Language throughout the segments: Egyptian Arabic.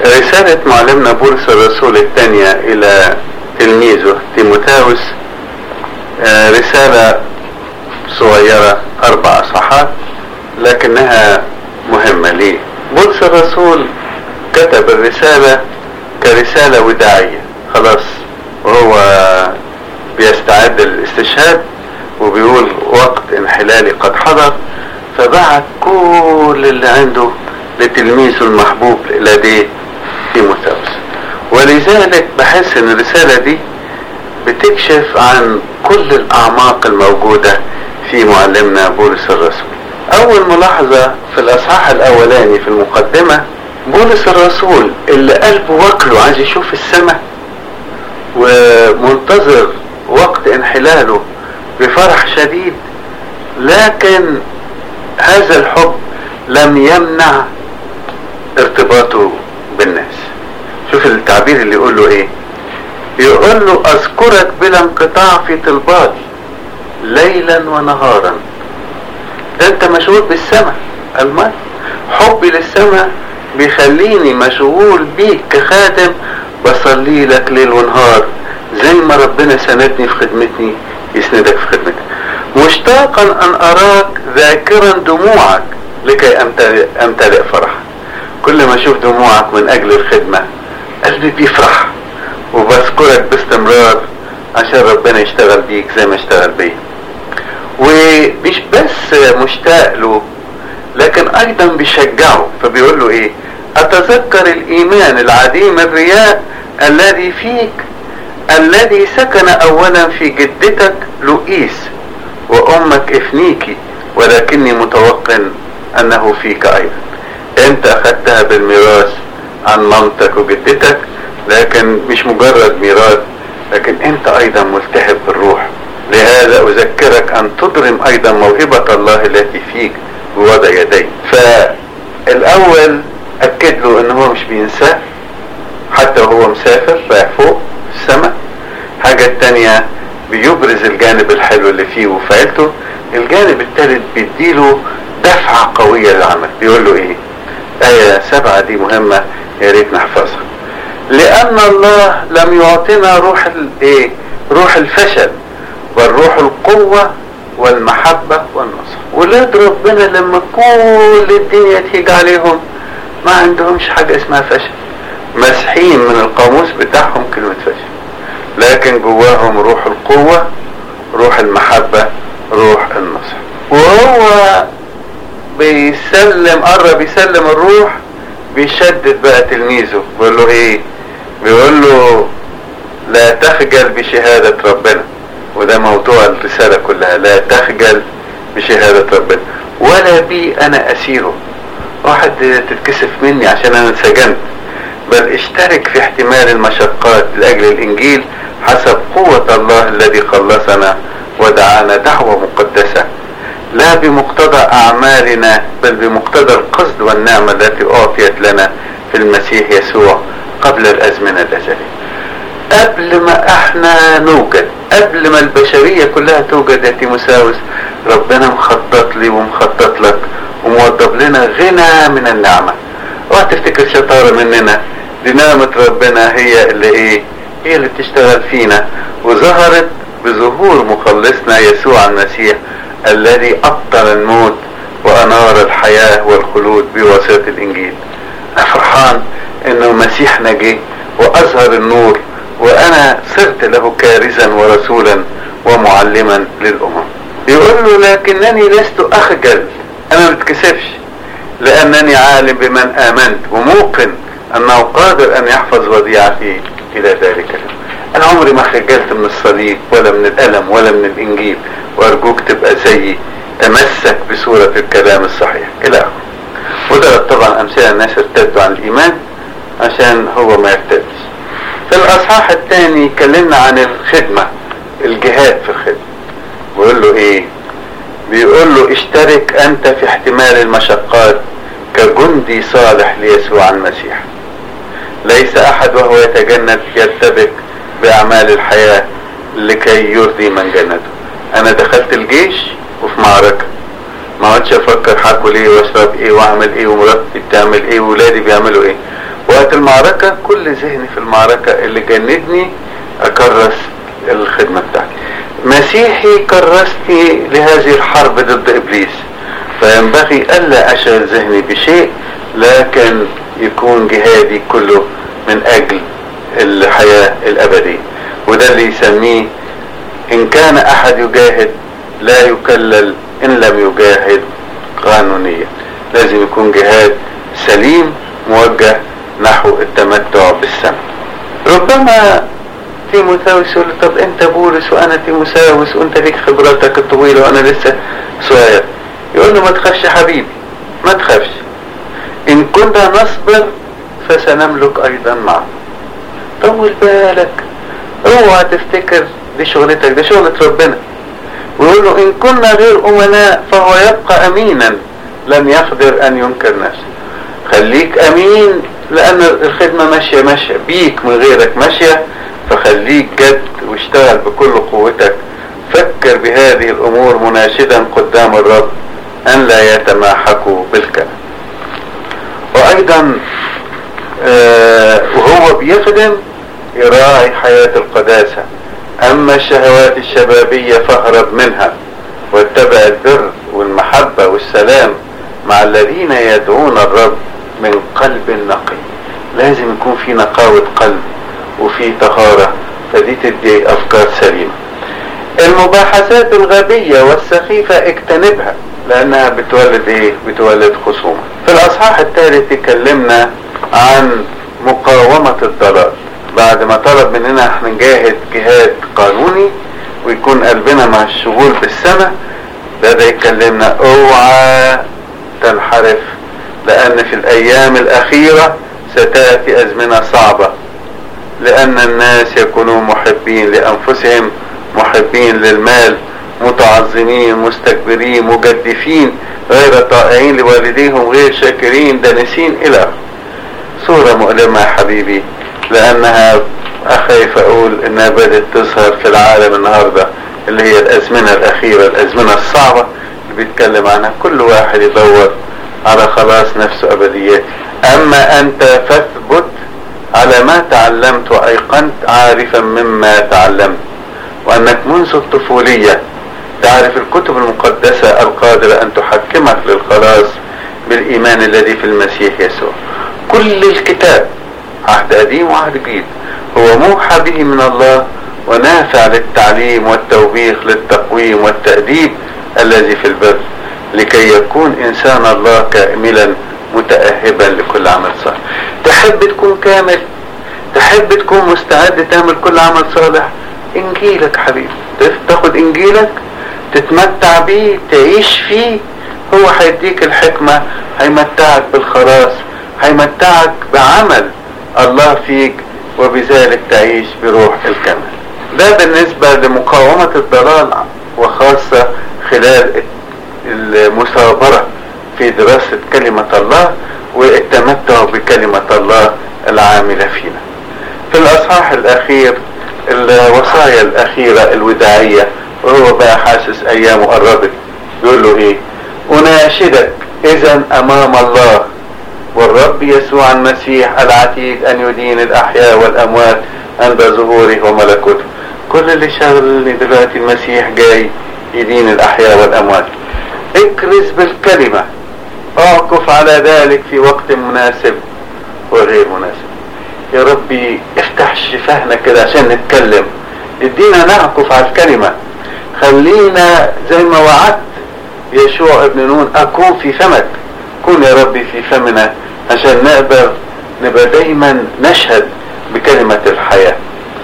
رسالة معلمنا بولس الرسول الثانية إلى تلميذه تيموتاوس آه، رسالة صغيرة أربع أصحاحات لكنها مهمة ليه؟ بولس الرسول كتب الرسالة كرسالة وداعية خلاص وهو بيستعد للاستشهاد وبيقول وقت انحلالي قد حضر فبعت كل اللي عنده لتلميذه المحبوب الذي تيموثاوس ولذلك بحس ان الرسالة دي بتكشف عن كل الاعماق الموجودة في معلمنا بولس الرسول اول ملاحظة في الاصحاح الاولاني في المقدمة بولس الرسول اللي قلبه واكله عايز يشوف السماء ومنتظر وقت انحلاله بفرح شديد لكن هذا الحب لم يمنع ارتباطه بالناس شوف التعبير اللي يقول له ايه يقول له اذكرك بلا انقطاع في طلباتي ليلا ونهارا ده انت مشغول بالسماء المال حبي للسماء بيخليني مشغول بيك كخادم بصلي لك ليل ونهار زي ما ربنا سندني في خدمتي يسندك في خدمتك مشتاقا ان اراك ذاكرا دموعك لكي امتلئ, أمتلئ فرحا كل ما اشوف دموعك من اجل الخدمة قلبي بيفرح وبذكرك باستمرار عشان ربنا يشتغل بيك زي ما اشتغل بيا ومش بس مشتاق له لكن ايضا بيشجعه فبيقول له ايه اتذكر الايمان العديم الرياء الذي فيك الذي سكن اولا في جدتك لؤيس وامك افنيكي ولكني متوقن انه فيك ايضا انت اخذتها بالميراث عن مامتك وجدتك لكن مش مجرد ميراث لكن انت ايضا ملتهب بالروح لهذا اذكرك ان تضرم ايضا موهبة الله التي فيك بوضع يدي فالاول اكد له ان هو مش بينساه حتى وهو مسافر رايح فوق في السماء الحاجة التانية بيبرز الجانب الحلو اللي فيه وفي عيلته الجانب التالت بيديله دفعة قوية للعمل بيقول له ايه آية سبعة دي مهمة يا ريت نحفظها لأن الله لم يعطينا روح الايه روح الفشل بل روح القوة والمحبة والنصر ولاد ربنا لما كل الدنيا تيجي عليهم ما عندهمش حاجة اسمها فشل مسحين من القاموس بتاعهم كلمة فشل لكن جواهم روح القوة روح المحبة روح النصر وهو بيسلم قرب يسلم الروح بيشدد بقى تلميذه بيقول له ايه بيقول له لا تخجل بشهادة ربنا وده موضوع الرسالة كلها لا تخجل بشهادة ربنا ولا بي انا اسيره واحد تتكسف مني عشان انا انسجنت بل اشترك في احتمال المشقات لاجل الانجيل حسب قوة الله الذي خلصنا ودعانا دعوة مقدسة لا بمقتضى اعمالنا بل بمقتضى القصد والنعمة التي اعطيت لنا في المسيح يسوع قبل الازمنة الازلية قبل ما احنا نوجد قبل ما البشرية كلها توجد يا تيموساوس ربنا مخطط لي ومخطط لك وموضب لنا غنى من النعمة اوعى تفتكر شطارة مننا دي نعمة ربنا هي اللي ايه هي اللي بتشتغل فينا وظهرت بظهور مخلصنا يسوع المسيح الذي ابطل الموت وانار الحياة والخلود بواسطة الانجيل انا فرحان انه مسيحنا جه واظهر النور وانا صرت له كارزا ورسولا ومعلما للامم يقول له لكنني لست اخجل انا ما بتكسفش لانني عالم بمن امنت وموقن انه قادر ان يحفظ وديعتي الى ذلك اليوم انا عمري ما خجلت من الصليب ولا من الالم ولا من الانجيل وارجوك تبقى زيي تمسك بصورة الكلام الصحيح الى اخره وده طبعا امثله الناس ارتدوا عن الايمان عشان هو ما يرتدش في الاصحاح الثاني اتكلمنا عن الخدمة الجهاد في الخدمة بيقول له ايه بيقول له اشترك انت في احتمال المشقات كجندي صالح ليسوع المسيح ليس احد وهو يتجند يرتبك باعمال الحياة لكي يرضي من جنته انا دخلت الجيش وفي معركة ما عادش افكر هاكل ايه واشرب ايه واعمل ايه ومراتي بتعمل ايه وولادي بيعملوا ايه وقت المعركة المعركة كل ذهني في المعركة اللي جندني اكرس الخدمة بتاعتي مسيحي كرستني لهذه الحرب ضد ابليس فينبغي الا اشغل ذهني بشيء لكن يكون جهادي كله من اجل الحياة الابدية وده اللي يسميه ان كان احد يجاهد لا يكلل ان لم يجاهد قانونيا لازم يكون جهاد سليم موجه نحو التمتع بالسمع ربما تيموثاوس يقول له طب انت بولس وانا تيموثاوس وانت ليك خبراتك الطويله وانا لسه صغير يقول له ما تخافش حبيبي ما تخافش ان كنا نصبر فسنملك ايضا معه طول بالك اوعى تفتكر دي شغلتك دي شغلة ربنا ويقول له ان كنا غير امناء فهو يبقى امينا لم يقدر ان ينكر نفسه خليك امين لان الخدمة ماشية ماشية بيك من غيرك ماشية فخليك جد واشتغل بكل قوتك فكر بهذه الامور مناشدا قدام الرب ان لا يتماحكوا بالكلام وايضا آه وهو بيخدم يراعي حياة القداسة اما الشهوات الشبابية فاهرب منها واتبع البر والمحبة والسلام مع الذين يدعون الرب من قلب نقي لازم يكون في نقاوة قلب وفي طهارة فدي تدي افكار سليمة المباحثات الغبية والسخيفة اجتنبها لانها بتولد ايه بتولد خصومة في الاصحاح الثالث اتكلمنا عن مقاومة الضلال بعد ما طلب مننا احنا نجاهد جهاد قانوني ويكون قلبنا مع الشغول بالسماء بدأ يكلمنا اوعى تنحرف لان في الايام الاخيرة ستأتي ازمنة صعبة لان الناس يكونون محبين لانفسهم محبين للمال متعظمين مستكبرين مجدفين غير طائعين لوالديهم غير شاكرين دانسين الى اخره صورة مؤلمة يا حبيبي لانها اخاف اقول انها بدأت تظهر في العالم النهاردة اللي هي الازمنة الاخيرة الازمنة الصعبة اللي بيتكلم عنها كل واحد يدور على خلاص نفسه ابديات اما انت فاثبت على ما تعلمت وايقنت عارفا مما تعلمت وانك منذ الطفولية تعرف الكتب المقدسة القادرة ان تحكمك للخلاص بالايمان الذي في المسيح يسوع كل الكتاب عهد قديم وعهد جديد هو موحى به من الله ونافع للتعليم والتوبيخ للتقويم والتأديب الذي في البر لكي يكون انسان الله كاملا متأهبا لكل عمل صالح تحب تكون كامل تحب تكون مستعد تعمل كل عمل صالح انجيلك حبيبي تاخد انجيلك تتمتع بيه تعيش فيه هو هيديك الحكمة هيمتعك بالخلاص هيمتعك بعمل الله فيك وبذلك تعيش بروح الكمال ده بالنسبة لمقاومة الضلال وخاصة خلال المثابرة في دراسة كلمة الله والتمتع بكلمة الله العاملة فينا في الأصحاح الأخير الوصايا الأخيرة الوداعية وهو بقى حاسس أيامه قربت يقول له إيه أناشدك إذا أمام الله والرب يسوع المسيح العتيد أن يدين الأحياء والأموات عند ظهوره وملكوته كل اللي شغلني دلوقتي المسيح جاي يدين الأحياء والأموات اكرز بالكلمة اعكف على ذلك في وقت مناسب وغير مناسب يا ربي افتح شفاهنا كده عشان نتكلم ادينا نعكف على الكلمة خلينا زي ما وعدت يشوع ابن نون اكون في فمك كن يا ربي في فمنا عشان نقدر نبقى دايما نشهد بكلمة الحياة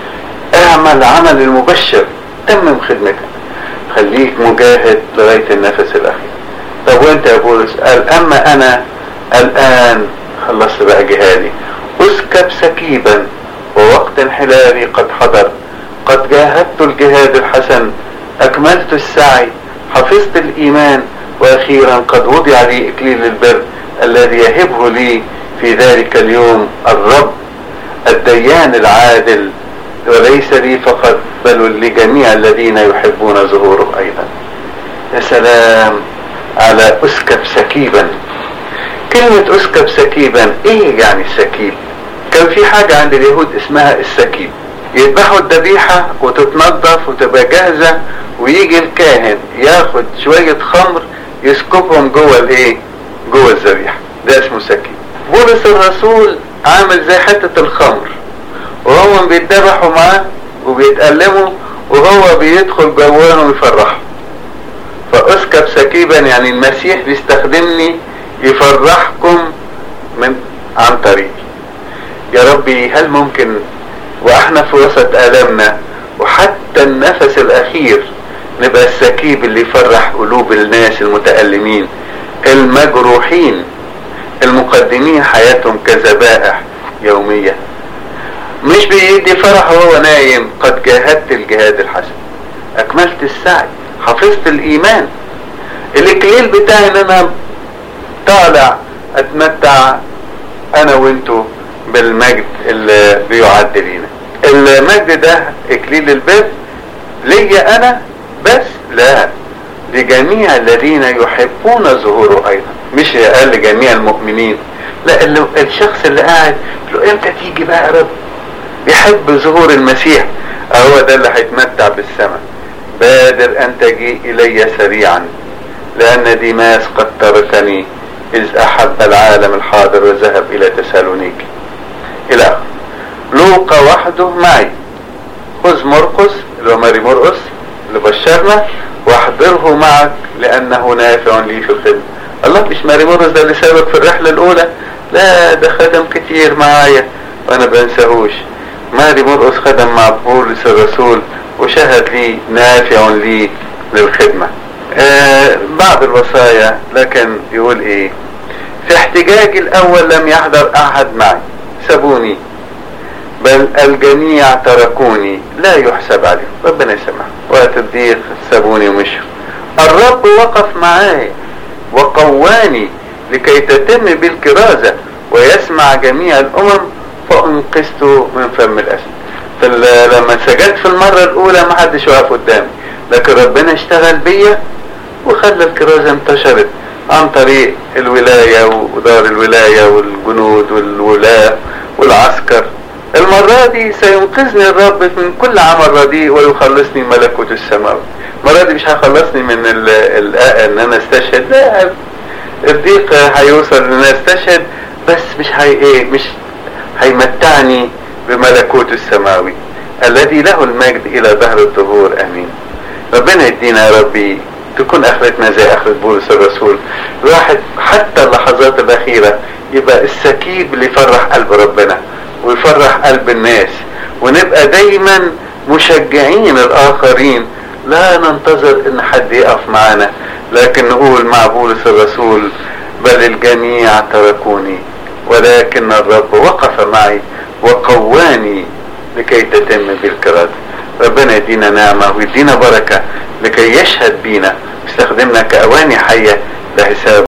اعمل عمل المبشر تمم خدمتك خليك مجاهد لغاية النفس الاخير طب وانت يا بولس قال اما انا الان خلصت بقى جهادي اسكب سكيبا ووقت انحلالي قد حضر قد جاهدت الجهاد الحسن اكملت السعي حفظت الايمان واخيرا قد وضع لي اكليل البر الذي يهبه لي في ذلك اليوم الرب الديان العادل وليس لي فقط بل لجميع الذين يحبون ظهوره ايضا يا سلام على اسكب سكيبا كلمة اسكب سكيبا ايه يعني سكيب كان في حاجة عند اليهود اسمها السكيب يذبحوا الذبيحة وتتنضف وتبقى جاهزة ويجي الكاهن ياخد شوية خمر يسكبهم جوه الايه جوه الذبيحة ده اسمه سكيب بولس الرسول عامل زي حتة الخمر وهم بيتذبحوا معاه وبيتألموا وهو بيدخل جواهم ويفرحهم فاسكب سكيبا يعني المسيح بيستخدمني يفرحكم من عن طريقي يا ربي هل ممكن واحنا في وسط آلامنا وحتى النفس الاخير نبقى السكيب اللي يفرح قلوب الناس المتألمين المجروحين المقدمين حياتهم كذبائح يومية مش بيدي فرح وهو نايم قد جاهدت الجهاد الحسن اكملت السعي حفظت الايمان الاكليل بتاعي ان انا طالع اتمتع انا وانتو بالمجد اللي بيعد لينا المجد ده اكليل البر ليا انا بس لا لجميع الذين يحبون ظهوره ايضا مش قال لجميع المؤمنين لا اللي الشخص اللي قاعد له امتى تيجي بقى يا رب بيحب ظهور المسيح هو ده اللي هيتمتع بالسماء بادر ان تجيء الي سريعا لان ديماس قد تركني اذ احب العالم الحاضر وذهب الى تسالونيكي الى اخره لوقا وحده معي خذ مرقس اللي هو ماري مرقس اللي بشرنا واحضره معك لانه نافع لي في الخدمه الله مش ماري مرقس ده اللي سابك في الرحله الاولى لا ده خدم كتير معايا وانا بنساهوش ماري مرقس خدم مع بولس الرسول وشهد لي نافع لي للخدمه آه بعض الوصايا لكن يقول ايه في احتجاجي الاول لم يحضر احد معي سابوني بل الجميع تركوني لا يحسب عليهم ربنا يسمح وقت الضيق سابوني ومشوا الرب وقف معاي وقواني لكي تتم بالكرازة ويسمع جميع الأمم فأنقذت من فم الأسد لما سجدت في المرة الأولى ما حدش واقف قدامي لكن ربنا اشتغل بيا وخلى الكرازة انتشرت عن طريق الولاية ودار الولاية والجنود والولاة والعسكر المرة دي سينقذني الرب من كل عمل رديء ويخلصني ملكوت السماوي المرة دي مش هيخلصني من ال ال ان انا استشهد لا الضيق هيوصل ان انا استشهد بس مش هي ايه مش هيمتعني بملكوت السماوي الذي له المجد الى ظهر الظهور امين ربنا يدينا يا ربي تكون اخرتنا زي اخرة بولس الرسول الواحد حتى اللحظات الاخيرة يبقى السكيب اللي يفرح قلب ربنا ويفرح قلب الناس ونبقى دايما مشجعين الاخرين لا ننتظر ان حد يقف معانا لكن نقول مع بولس الرسول بل الجميع تركوني ولكن الرب وقف معي وقواني لكي تتم بالكرات ربنا يدينا نعمة ويدينا بركة لكي يشهد بينا ويستخدمنا كأواني حية لحساب